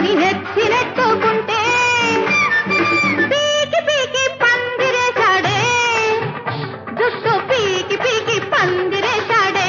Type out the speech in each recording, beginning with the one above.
కొని నెత్తినెట్టుకుంటే పీకి పీకి పందిరేశాడే జుట్టు పీకి పీకి పందిరేశాడే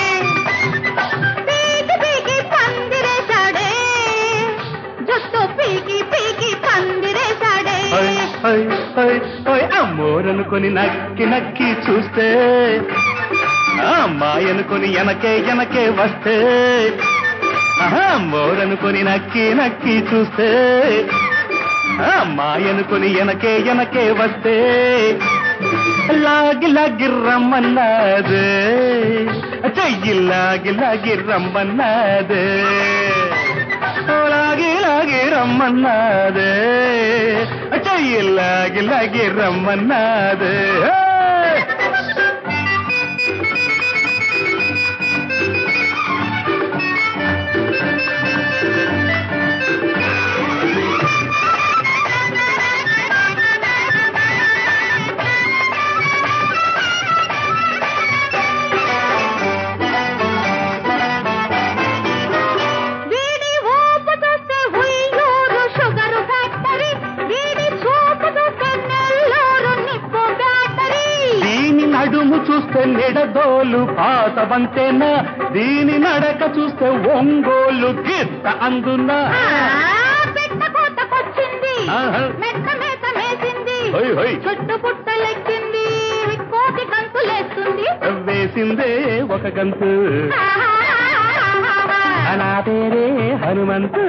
పీకి పీకి పందిరేశాడే జుట్టు పీకి పీకి పందిరేశాడే హై హై హై హై అమ్మోరనుకొని నక్కి నక్కి చూస్తే ఆ అమ్మాయి అనుకొని ఎనకే ఎనకే వస్తే ఆహా, అమ్మోరనుకొని నక్కి నక్కి చూస్తే ఆ అమ్మాయి అనుకొని ఎనకే ఎనకే వస్తే లాగి లాగి రమ్మన్నదే చెయ్యి లాగి లాగి రమ్మన్నదే ఓ లాగి లాగి రమ్మన్నదే చెయ్యి లాగి లాగి రమ్మన్నదే వీడి ఊపు చూస్తే ఉయ్యూరు షుగరు ఫ్యాక్టరీ వీడి చూపు చూస్తే నెల్లూరు నిప్పు బ్యాటరీ దీని నడుము చూస్తే నిడదోలు పాత వంతేనా దీని నడక చూస్తే ఒంగోలు గిత్త అందునా పెట్ట కోతకొచ్చింది ఆహా. మెత్త మేత మేసింది హొయ్ హొయ్ చుట్టు పుట్టలెక్కింది కోటి కంకులేస్తుంది వేసిందే ఒక గంతు నా పేరే హనుమంతు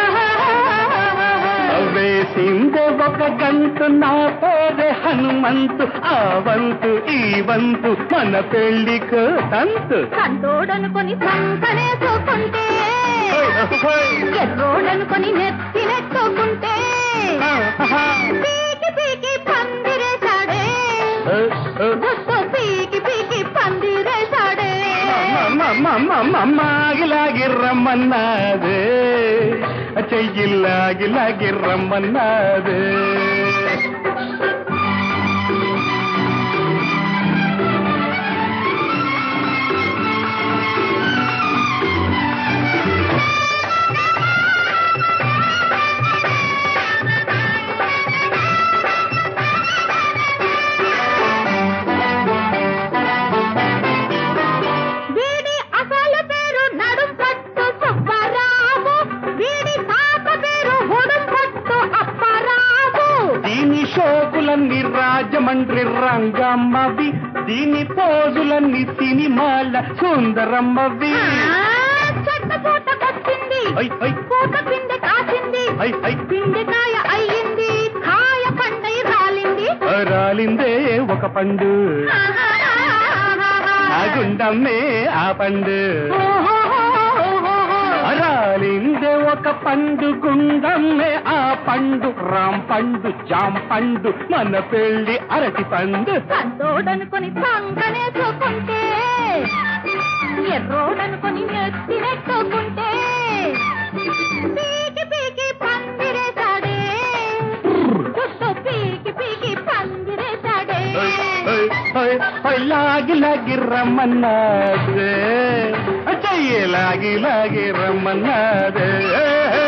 వేసిందే ఒక గంతు నా పేరే హనుమంతు ఆ వంతు ఈ వంతు మన పెళ్లికు తంతు కంటోడనుకొని సంకనేసుకుంటే హొయ్, హొయ్. ఎర్రోడనుకొని నెత్తినెట్టుకుంటే పీకి పీకి పందిరేశాడే గుట్టు పీకి పీకి పందిరేశాడే మాగిలాగి రమ్మన్నదే చెయ్యిలాగి లాగి రమ్మన్నదే వీడి అసలు పేరు నడుం పట్టు సుబ్బారావు వీడి తాత పేరు ఉడుం పట్టు అప్పారావు దీని షోకులన్నీ రాజమండ్రి రంగమ్మవి దీని పోజులన్నీ సినిమాల సుందరమ్మవి చెట్ట పూటకొచ్చింది ఐ, ఐ, పూట పిండి కాసింది ఐ, ఐ, పిండికాయ అయ్యింది కాయ పండై రాలింది రాలిందే ఒక పండు ఆ గుండమ్మే ఆ పండు రాలిందే ఒక పండు గుండమ్మే ఆ పండు రామ్ పండు జామ్ పండు మన పెళ్లి అరటి పండు కందోడనుకొని పంకనేసుకుంటే ఎర్రోడనుకొని నెత్తినెట్టుకుంటే పీకి పీకి పందిరేశాడే చుట్టూ పీకి పీకి పందిరేశాడే హై, హై, హై, లాగి లాగి రమ్మన్నదే చెయ్యి లాగి లాగి రమ్మన్నదే